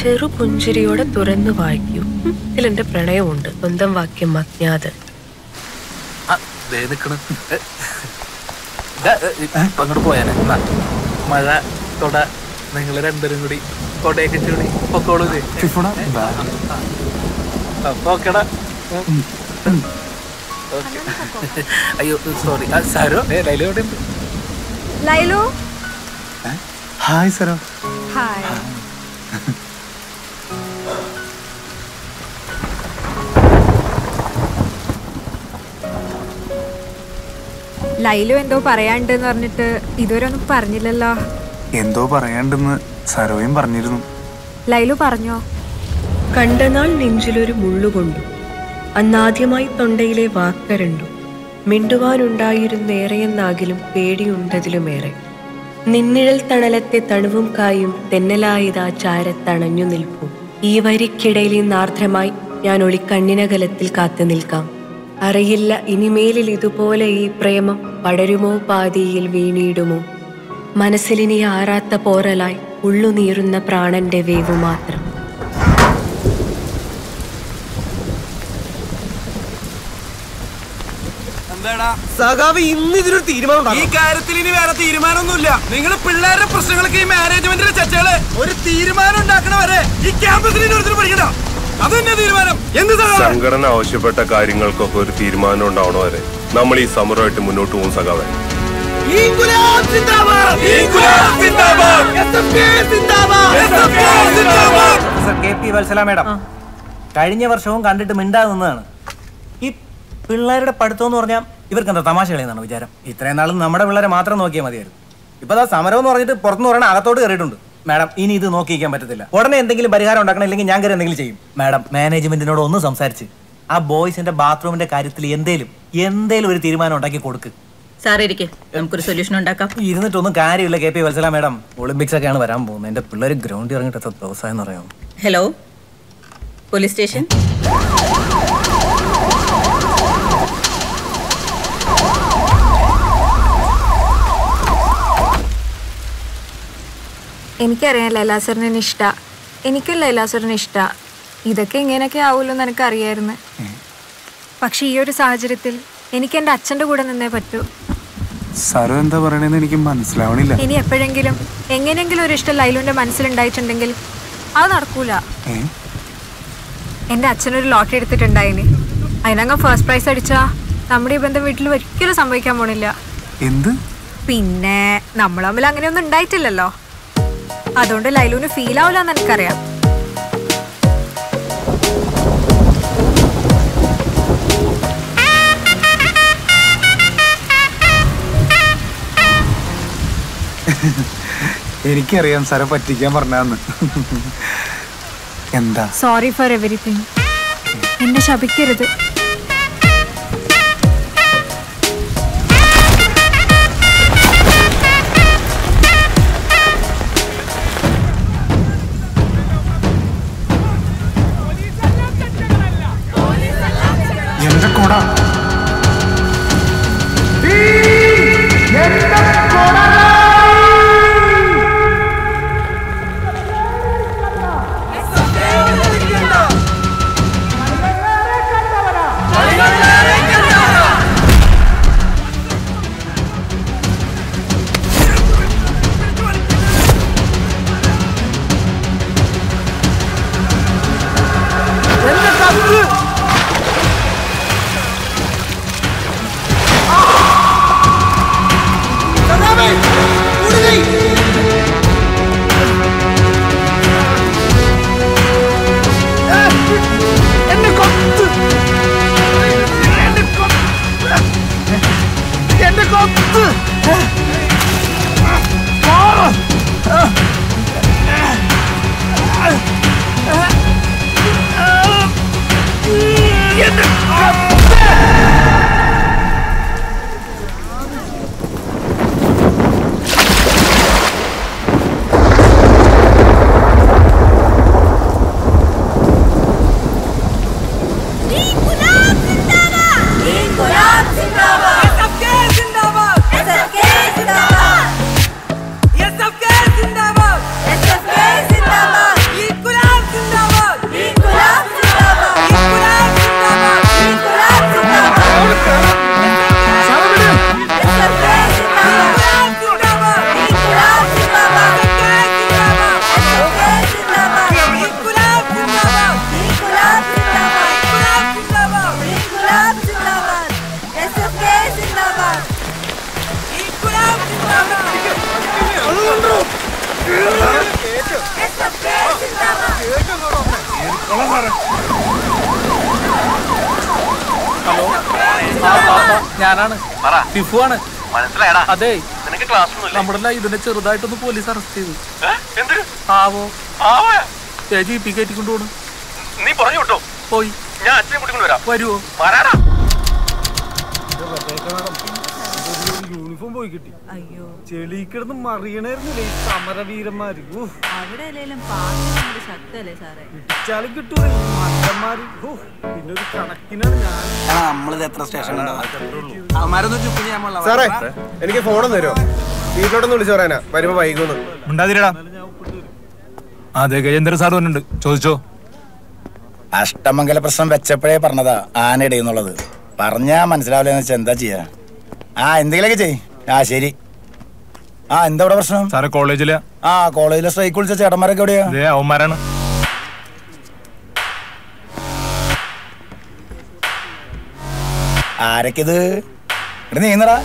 ചെറു പുഞ്ചിരിയോടെ തുറന്നു വായിക്കൂ ഇതിൽ എന്റെ പ്രണയമുണ്ട് സ്വന്തം വാക്യം അജ്ഞാതൻ ആ, ദേ നിക്കണ്. ഏ, ദാ, ഏ, ഇപ്പൊ അങ്ങോട്ട് പോയാനെ എന്നാ, മഴ കൊട നിങ്ങൾ രണ്ടരും കൂടി കൊടയൊക്കെ ചൂടി പൊക്കോളൂ ഇത്. അപ്പൊ ഓക്കെടാ ഓക്കെ അയ്യോ സോറി സാരോ ഏ ലൈല എവിടെ ഉണ്ട് ലൈലു ഹായ് സരോ ഹായ് ലൈലു എന്തോ പറയാണ്ടെന്ന് പറഞ്ഞിട്ട് ഇതുവരെ ഒന്നും പറഞ്ഞില്ലല്ലോ എന്തോ പറയാണ്ടെന്ന് സരോയും പറഞ്ഞിരുന്നു ലൈലു പറഞ്ഞോ കണ്ടനാൾ നെഞ്ചിലൊരു മുള്ളുകൊണ്ടു അന്നാദ്യമായി തൊണ്ടയിലെ വാക്കരണ്ടു മിണ്ടുവാനുണ്ടായിരുന്നേറെയെന്നാകിലും പേടിയുണ്ടതിലുമേറെ നിന്നിഴൽ തണലത്തെ തണുവും കായും തെന്നലായതാ ചാരത്തണഞ്ഞു നിൽപ്പു ഈ വരിക്കിടയിൽ നിന്നാർദ്രമായി ഞാൻ ഒളിക്കണ്ണിനകലത്തിൽ കാത്തു നിൽക്കാം അറിയില്ല ഇനിമേലിൽ ഇതുപോലെ ഈ പ്രേമം പടരുമോ പാതിയിൽ വീണിടുമോ മനസ്സിലിനി ആറാത്ത പോറലായി ഉള്ളുനീറുന്ന പ്രാണന്റെ വേവു മാത്രം സഖാവ് ഇന്ന് ഇതിനൊരു തീരുമാനം ഈ കാര്യത്തിൽ ഇനി വേറെ തീരുമാനമൊന്നുമില്ല നിങ്ങൾ പിള്ളേരുടെ പ്രശ്നങ്ങൾക്ക് ഈ മാനേജ്മെന്റിന്റെ ചർച്ചകള് ഒരു തീരുമാനം ഉണ്ടാക്കണവരെ ഈ ക്യാമ്പസിൽ ഇനി ഒരുത്തരും പഠിക്കണ്ട അതന്നെ തീരുമാനം എന്ത് സഖാവേ? സംഘടന ആവശ്യപ്പെട്ട കാര്യങ്ങൾക്കൊക്കെ ഒരു തീരുമാനം ഉണ്ടാവണ വരെ നമ്മൾ ഈ സമരമായിട്ട് മുന്നോട്ട് പോകും സഖാവേ Inquilab Zindabad! Inquilab Zindabad! SFK Zindabad! SFK Zindabad! Sir K P Vatsala madam കഴിഞ്ഞ വർഷവും കണ്ടിട്ട് മിണ്ടാതെ നിന്നതാണ് ഈ പിള്ളേരുടെ പഠിത്തം എന്ന് പറഞ്ഞാൽ ഇവർക്ക് എന്താ തമാശ കളിയെന്നാണ് വിചാരം ഇത്രയും നാളും നമ്മുടെ പിള്ളേരെ മാത്രം നോക്കിയാൽ മതിയായിരുന്നു ഇപ്പൊ അതാ സമരം എന്ന് പറഞ്ഞിട്ട് പുറത്തുനിന്ന് പറയണ അകത്തോട്ട് കയറിയിട്ടുണ്ട് മാഡം ഇനി ഇത് നോക്കിയിരിക്കാൻ പറ്റത്തില്ല ഉടനെ എന്തെങ്കിലും പരിഹാരം ഉണ്ടാക്കണം ഇല്ലെങ്കിൽ ഞാൻ കയറി എന്തെങ്കിലും ചെയ്യും മാഡം മാനേജ്മെന്റിനോട് ഒന്ന് സംസാരിച്ച് ആ ബോയ്സിന്റെ ബാത്റൂമിന്റെ കാര്യത്തിൽ എന്തേലും എന്തേലും ഒരു തീരുമാനം ഉണ്ടാക്കി കൊടുക്ക് സാർ ഇരിക്കെ നമുക്കൊരു സൊല്യൂഷൻ ഉണ്ടാക്കാം ഇരുന്നിട്ടൊന്നും കാര്യമില്ല K P Vatsala madam Olympics ഒക്കെയാണ് വരാൻ പോകുന്നത് എന്റെ പിള്ളേർ ഗ്രൗണ്ടിൽ ഇറങ്ങിയിട്ട് എത്ര ദിവസമായെന്ന് അറിയാമോ ഹലോ പോലീസ് സ്റ്റേഷൻ എനിക്കറിയാം ലൈലാസറിനെ ഇഷ്ട എനിക്കും ലൈലാസറിനെ ഇഷ്ട ഇതൊക്കെ ഇങ്ങനെയൊക്കെ ആവുമല്ലോ എന്ന് എനിക്കറിയായിരുന്നു പക്ഷെ ഈ ഒരു സാഹചര്യത്തിൽ എനിക്ക് എൻ്റെ അച്ഛൻ്റെ കൂടെ നിന്നേ പറ്റൂ സരോ എന്താ പറയണേന്ന് എനിക്ക് മനസ്സിലാവണില്ല ഇനി എപ്പോഴെങ്കിലും എങ്ങനെയെങ്കിലും ഒരു ഇഷ്ടം ലൈലുവിൻ്റെ മനസ്സിലുണ്ടായിട്ടുണ്ടെങ്കിൽ അത് നടക്കൂല ഏ? എൻ്റെ അച്ഛനൊരു ലോട്ടറി എടുത്തിട്ടുണ്ടായിനി അതിനങ്ങ് ഫസ്റ്റ് പ്രൈസ് അടിച്ചാ നമ്മുടെ ഈ ബന്ധം വീട്ടിൽ ഒരിക്കലും സംഭവിക്കാൻ പോണില്ല എന്ത് പിന്നെ നമ്മൾ തമ്മിൽ അങ്ങനെയൊന്നും ഉണ്ടായിട്ടില്ലല്ലോ അതുകൊണ്ട് ലൈലുവിന് ഫീൽ ആവില്ല എന്ന് എനിക്കറിയാം എനിക്കറിയാം സര പറ്റിക്കാൻ പറഞ്ഞാന്ന് എന്താ സോറി ഫോർ എവറിത്തിങ് എന്നെ ശപിക്കരുത് എന്റെ കൊട ഹലോ ആ പാപ്പ ഞാനാണ് ഫിഫു ആണ് മനസ്സിലായടാ അതെ നിനക്ക് ക്ലാസ് ഒന്നും നമ്മുടെ ലൈതിനെ ചെറുതായിട്ടൊന്ന് പോലീസ് അറസ്റ്റ് ചെയ്തു എന്തിന് ആവോ ആവാ ഏ ജി പി കയറ്റിക്കൊണ്ട് പോണു നീ പറഞ്ഞു വിട്ടോ പോയി ഞാൻ അച്ഛനെ കൂട്ടിക്കൊണ്ട് വരാം വരുവോ വരാടാ യൂണിഫോം പോയി കിട്ടി അയ്യോ ചെളി കിടന്ന് മറിയണായിരുന്നില്ലേ ഈ സമരവീരന്മാര് ഊഹ്. അവിടെ അല്ലെങ്കിലും പാർട്ടി ശക്തല്ലേ സാറേ ഇടിച്ചാലും കിട്ടൂല ഈ മണ്ടന്മാര് ഊഹ്. പിന്നെ ഒരു കണക്കിനാണ് ഞാൻ നമ്മളിത് എത്ര സ്റ്റേഷൻ സാറേ എനിക്ക് ഫോണൊന്ന് തരുമോ വീട്ടിലോട്ടൊന്ന് വിളിച്ചു പറയാനാ വരുമ്പോ വൈകുന്നു ഉണ്ടാതിരടാ അതെ ഗജേന്ദ്ര സാർ വന്നിട്ടുണ്ട് ചോദിച്ചോ അഷ്ടമംഗല പ്രശ്നം വെച്ചപ്പോഴേ പറഞ്ഞതാ ആന ഇടയുന്നുള്ളത് പറഞ്ഞാ മനസ്സിലാവില്ലെന്ന് വെച്ചാൽ എന്താ ചെയ്യാ ആ എന്തെങ്കിലുമൊക്കെ ചെയ് ആ ശരി ആ എന്താ ഇവിടെ പ്രശ്നം സാറെ കോളേജില് ആ കോളേജിലെ സ്ട്രൈക്ക് വിളിച്ച ചേട്ടന്മാരൊക്കെ എവിടെയാ അതെ അവന്മാരാണ് ആരൊക്കെത് ഇവിടെ നീന്നടാ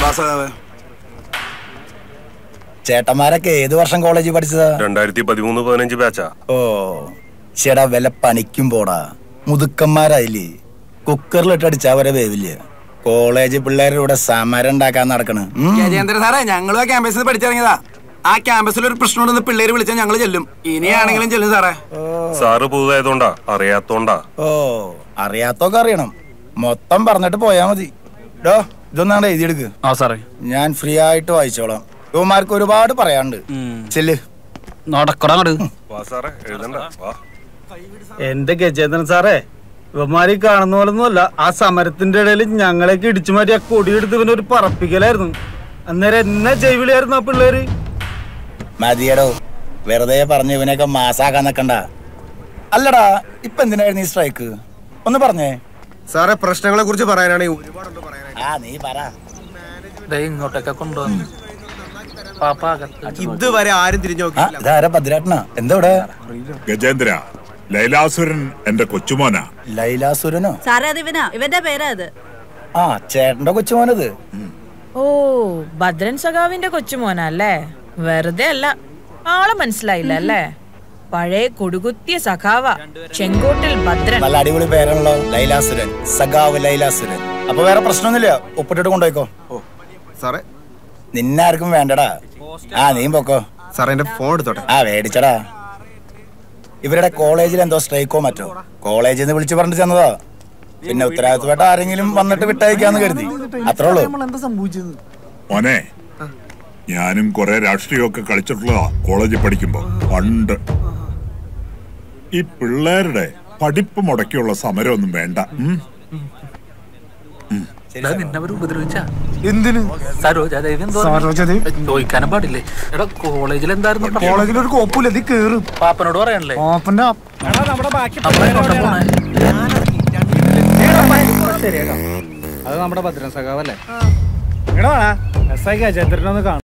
ചേട്ടന്മാരൊക്കെ ഏത് വർഷം കോളേജിൽ പഠിച്ചതാ രണ്ടായിരത്തി പതിമൂന്ന് പതിനഞ്ച് ബാച്ചാ ഓ ചേടാ വില പണിക്കും പോടാ മുതുക്കന്മാരായില്ലേ കുക്കറിലിട്ട് അടിച്ചാ വരെ വേവില്ല കോളേജ് പിള്ളേരുടെ കൂടെ സമരം ഉണ്ടാക്കാൻ നടക്കണ് ഉം. ഗജേന്ദ്ര സാറേ ഞങ്ങളും ആ ക്യാമ്പസിൽ പഠിച്ചിറങ്ങിയതാ ആ ക്യാമ്പസിൽ ഒരു പ്രശ്നം ഉണ്ടെന്ന് പിള്ളേര് വിളിച്ചാൽ ഞങ്ങൾ ചെല്ലും ഇനിയാണെങ്കിലും ചെല്ലും സാറേ സാറ് പുതുതായതുകൊണ്ടാ അറിയാത്തോണ്ടാ ഓ അറിയാത്തൊക്കെ അറിയണം മൊത്തം പറഞ്ഞിട്ട് പോയാ മതി ഡോ ഇതൊന്നാണ്ട് എഴുതിയെടുക്ക് ആ സാറേ ഞാൻ ഫ്രീ ആയിട്ട് വായിച്ചോളാം യുവമാർക്ക് ഒരുപാട് പറയാനുണ്ട് ചെല്ല് നടക്കടങ്ങട് വാ സാറേ എഴുതണ്ട വാ എന്റെ ഗജേന്ദ്രൻ സാറേ ഇവന്മാര് ഈ കാണുന്ന പോലൊന്നുമല്ല ആ സമരത്തിന്റെ ഇടയിൽ ഞങ്ങളെയൊക്കെ ഇടിച്ചു മാറ്റി ആ കൊടിയെടുത്ത് ഇവനെ ഒരു പറപ്പിക്കലായിരുന്നു അന്നേരം എന്നെ ജൈവിളിയായിരുന്നു ആ പിള്ളേര് മതിയടോ വെറുതെ പറഞ്ഞ് ഇവനെയൊക്കെ മാസാക്കാൻ നിക്കണ്ട അല്ലടാ ഇപ്പൊ എന്തിനായിരുന്നു ഈ സ്ട്രൈക്ക് ഒന്ന് പറഞ്ഞേ സാറേ പ്രശ്നങ്ങളെ കുറിച്ച് പറയാനാണെങ്കിൽ ഒരുപാടുണ്ട് പറയാനായി ആ നീ പറ ദേ ഇങ്ങോട്ടൊക്കെ കൊണ്ടുവന്നു പാപ്പ അകത്ത് ഇതുവരെ ആരും തിരിഞ്ഞു ആ ഇതാരാ ഭദ്രാട്ടനാ എന്താ ഇവിടെ ഗജേന്ദ്ര ലൈലാസുരൻ എന്റെ കൊച്ചുമോനാ ലൈലാസുരനോ സാറേ അത് ഇവനാ ഇവന്റെ പേരാ അത് ആ ചേട്ടന്റെ കൊച്ചുമോനത് ഓ ഭദ്രൻ സഖാവിന്റെ കൊച്ചുമോനല്ലേ വെറുതെ അല്ല ആളെ മനസ്സിലായില്ല അല്ലേ പഴയ കൊടുകുത്തിയ സഖാവ ചെങ്കോട്ടിൽ ഭദ്രൻ നല്ല അടിപൊളി പേരാണല്ലോ ലൈലാസുരൻ സഖാവ് ലൈലാസുരൻ അപ്പൊ വേറെ പ്രശ്നമൊന്നുമില്ല ഒപ്പിട്ടിട്ട് കൊണ്ടുപോയിക്കോ സാറേ നിന്നെ ആർക്കും വേണ്ടടാ ആ നീ പൊക്കോ സാറേ എന്റെ ഫോൺ എടുത്തോട്ടെ ആ മേടിച്ചടാ ഇവരുടെ കോളേജിൽ എന്തോ സ്ട്രൈക്കോ മറ്റോ കോളേജിൽ നിന്ന് വിളിച്ചു പറഞ്ഞു ചെന്നതാ പിന്നെ ഉത്തരവാദിത്തപ്പെട്ട ആരെങ്കിലും വന്നിട്ട് വിട്ടയക്കാന്ന് കരുതി അത്രേ ഉള്ളൂ മോനെ ഞാനും കുറെ രാഷ്ട്രീയമൊക്കെ കളിച്ചിട്ടുള്ളതാ കോളേജിൽ പഠിക്കുമ്പോ പണ്ട് ഈ പിള്ളേരുടെ പഠിപ്പ് മുടക്കിയുള്ള സമരമൊന്നും വേണ്ട ഉം? നിന്നവർ ഉപദ്രവിച്ച എന്തിന് സരോജാദേവി എന്തോ സരോജാദേവി? ചോദിക്കാനും പാടില്ലേ എടാ കോളേജിൽ എന്തായിരുന്നു കോളേജിൽ ഒരു കോപ്പില്ല നീ കേറും പാപ്പനോട് പറയാനല്ലേ ഓപ്പന്റെ നമ്മുടെ ബാക്കി അത് നമ്മുടെ ഭദ്രൻ സഖാവല്ലേ എടാ എസ് ഐ ഗജേന്ദ്രനൊന്ന് കാണും